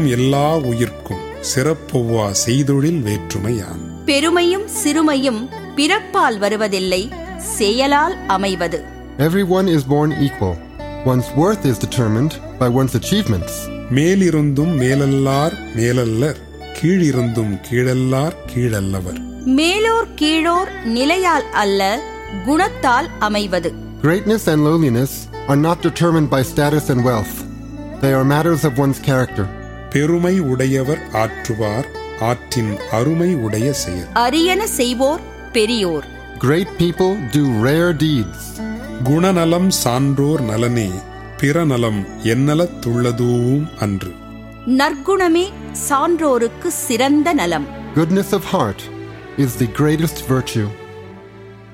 எல்லா உயிர்க்கும் சிறப்பொவ்வா செய்தொழில் வேற்றுமையான் பெருமையும் சிறுமையும் பிறப்பால் வருவதில்லை செயலால் அமைவது Everyone is born equal. One's worth is determined by one's achievements. மேலிருந்தும் மேலல்லார் மேலல்லர் கீழிருந்தும் கீழல்லார் கீழல்லவர் மேலோர் கீழோர் நிலையால் அல்ல குணத்தால் அமைவது Greatness and lowliness are not determined by status and wealth. They are matters of one's character. பெருமை உடையவர் ஆற்றுவார் ஆற்றின் அருமை உடைய செயல் அரியன செய்வோர் பெரியோர் Great people do rare deeds. குணநலம் சான்றோர் நலனே பிறநலம் என்னலத்துள்ளதூவும் அன்று நற்குணமே சான்றோருக்கு சிறந்த நலம் Goodness of heart is the greatest virtue.